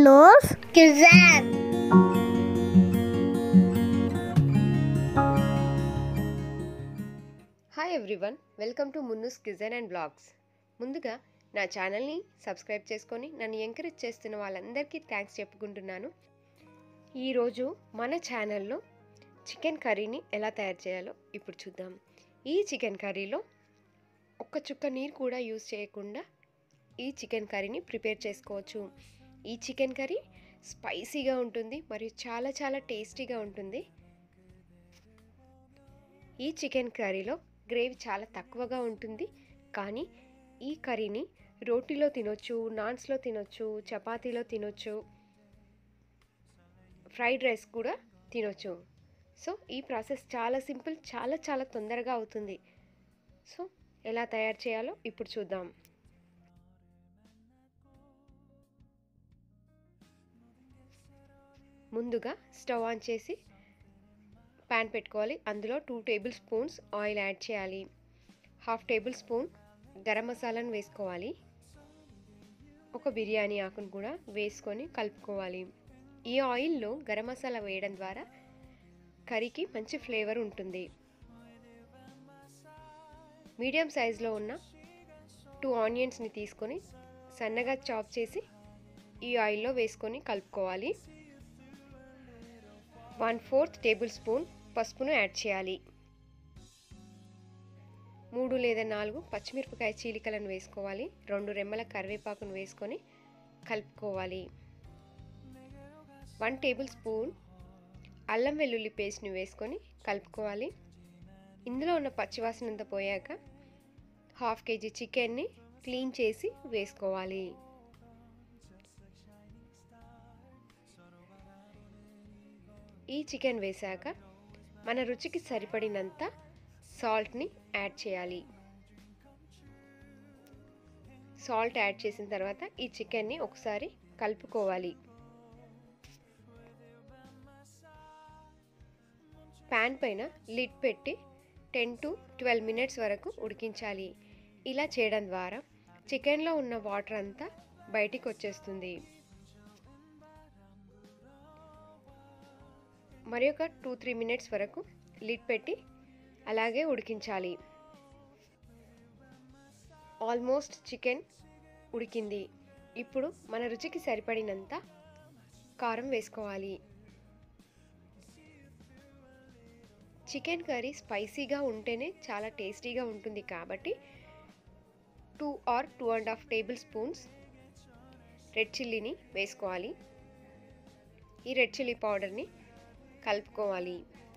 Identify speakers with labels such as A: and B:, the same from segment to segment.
A: Munoz Kizan.
B: Hi everyone welcome to Munoz Kizan and blogs ముందుగా నా ఛానల్ని subscribe చేసుకొని నన్ను ఎంకరేజ్ చేస్తున్న వాళ్ళందరికీ థ్యాంక్స్ చెప్పుకుంటున్నాను ఈరోజు మన ఛానల్లో చికెన్ కర్రీని ఎలా తయారు చేయాలో ఇప్పుడు చూద్దాం ఈ చికెన్ కర్రీలో ఒక్క చుక్క నీరు కూడా యూజ్ చేయకుండా ఈ చికెన్ కర్రీని ప్రిపేర్ చేసుకోవచ్చు ఈ చికెన్ కర్రీ స్పైసీగా ఉంటుంది మరియు చాలా చాలా టేస్టీగా ఉంటుంది ఈ చికెన్ కర్రీలో గ్రేవీ చాలా తక్కువగా ఉంటుంది కానీ ఈ కర్రీని రోటీలో తినొచ్చు నాన్స్లో తినొచ్చు చపాతీలో తినొచ్చు ఫ్రైడ్ రైస్ కూడా తినొచ్చు సో ఈ ప్రాసెస్ చాలా సింపుల్ చాలా చాలా తొందరగా అవుతుంది సో ఎలా తయారు చేయాలో ఇప్పుడు చూద్దాం ముందుగా స్టవ్ ఆన్ చేసి ప్యాన్ పెట్టుకోవాలి అందులో two table spoons oil add చేయాలి హాఫ్ టేబుల్ స్పూన్ గరం మసాలాను వేసుకోవాలి ఒక బిర్యానీ ఆకును కూడా వేసుకొని కలుపుకోవాలి ఈ ఆయిల్లో గరం మసాలా వేయడం ద్వారా కర్రీకి మంచి ఫ్లేవర్ ఉంటుంది మీడియం సైజులో ఉన్న టూ ఆనియన్స్ని తీసుకొని సన్నగా చాప్ చేసి ఈ ఆయిల్లో వేసుకొని కలుపుకోవాలి వన్ ఫోర్త్ టేబుల్ స్పూన్ పసుపును యాడ్ చేయాలి మూడు లేదా నాలుగు పచ్చిమిరపకాయ చీలికలను వేసుకోవాలి రెండు రెమ్మల కరివేపాకును వేసుకొని కలుపుకోవాలి వన్ టేబుల్ స్పూన్ అల్లం వెల్లుల్లి పేస్ట్ని వేసుకొని కలుపుకోవాలి ఇందులో ఉన్న పచ్చివాసనంతా పోయాక హాఫ్ కేజీ చికెన్ని క్లీన్ చేసి వేసుకోవాలి ఈ చికెన్ వేశాక మన రుచికి సరిపడినంత సాల్ట్ని యాడ్ చేయాలి సాల్ట్ యాడ్ చేసిన తర్వాత ఈ చికెన్ని ఒకసారి కలుపుకోవాలి ప్యాన్ పైన లిడ్ పెట్టి టెన్ టు ట్వెల్వ్ మినిట్స్ వరకు ఉడికించాలి ఇలా చేయడం ద్వారా చికెన్లో ఉన్న వాటర్ అంతా బయటికి వచ్చేస్తుంది మరి ఒక టూ త్రీ మినిట్స్ వరకు లిడ్ పెట్టి అలాగే ఉడికించాలి ఆల్మోస్ట్ చికెన్ ఉడికింది ఇప్పుడు మన రుచికి సరిపడినంత కారం వేసుకోవాలి చికెన్ కర్రీ స్పైసీగా ఉంటేనే చాలా టేస్టీగా ఉంటుంది కాబట్టి two or two and half table spoons red చిల్లీని వేసుకోవాలి ఈ రెడ్ చిల్లీ పౌడర్ని కలుపుకోవాలి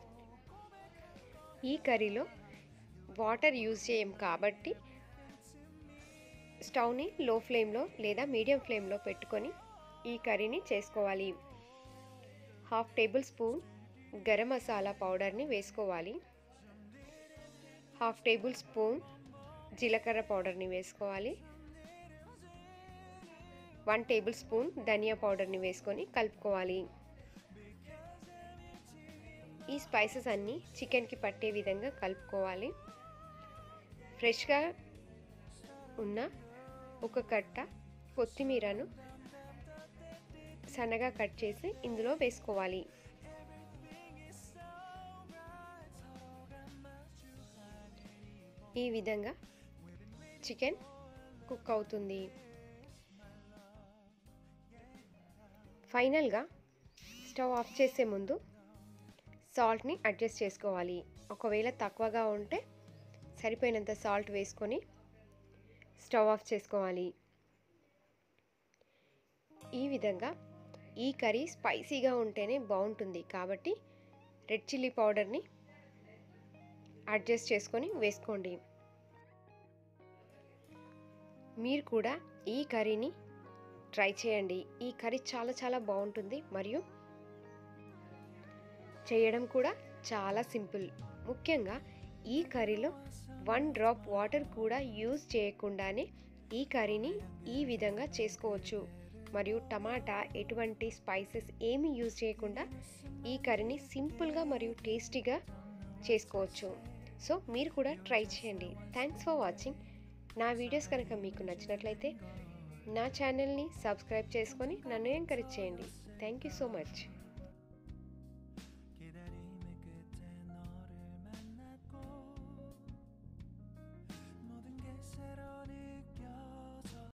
B: ఈ కర్రీలో వాటర్ యూజ్ చేయం కాబట్టి స్టవ్ని లో ఫ్లేమ్లో లేదా మీడియం ఫ్లేమ్లో పెట్టుకొని ఈ కర్రీని చేసుకోవాలి half table spoon garam masala పౌడర్ని వేసుకోవాలి హాఫ్ టేబుల్ స్పూన్ జీలకర్ర పౌడర్ని వేసుకోవాలి వన్ టేబుల్ స్పూన్ ధనియా పౌడర్ని వేసుకొని కలుపుకోవాలి ఈ స్పైసెస్ అన్నీ చికెన్కి పట్టే విధంగా కలుపుకోవాలి ఫ్రెష్గా ఉన్న ఒక కట్ట కొత్తిమీరను సన్నగా కట్ చేసి ఇందులో వేసుకోవాలి ఈ విధంగా చికెన్ కుక్ అవుతుంది ఫైనల్గా స్టవ్ ఆఫ్ చేసే ముందు సాల్ట్ని అడ్జస్ట్ చేసుకోవాలి ఒకవేళ తక్కువగా ఉంటే సరిపోయినంత సాల్ట్ వేసుకొని స్టవ్ ఆఫ్ చేసుకోవాలి ఈ విధంగా ఈ కర్రీ స్పైసీగా ఉంటేనే బాగుంటుంది కాబట్టి రెడ్ చిల్లీ పౌడర్ని అడ్జస్ట్ చేసుకొని వేసుకోండి మీరు కూడా ఈ కర్రీని ట్రై చేయండి ఈ కర్రీ చాలా చాలా బాగుంటుంది మరియు చేయడం కూడా చాలా సింపుల్ ముఖ్యంగా ఈ కర్రీలో వన్ డ్రాప్ వాటర్ కూడా యూజ్ చేయకుండానే ఈ కర్రీని ఈ విధంగా చేసుకోవచ్చు మరియు టమాటా ఎటువంటి స్పైసెస్ ఏమీ యూజ్ చేయకుండా ఈ కర్రీని సింపుల్గా మరియు టేస్టీగా చేసుకోవచ్చు సో మీరు కూడా ట్రై చేయండి థ్యాంక్స్ ఫర్ వాచింగ్ నా వీడియోస్ కనుక మీకు నచ్చినట్లయితే నా ఛానల్ని సబ్స్క్రైబ్ చేసుకొని నన్ను ఎంకరేజ్ చేయండి థ్యాంక్ యూ సో మచ్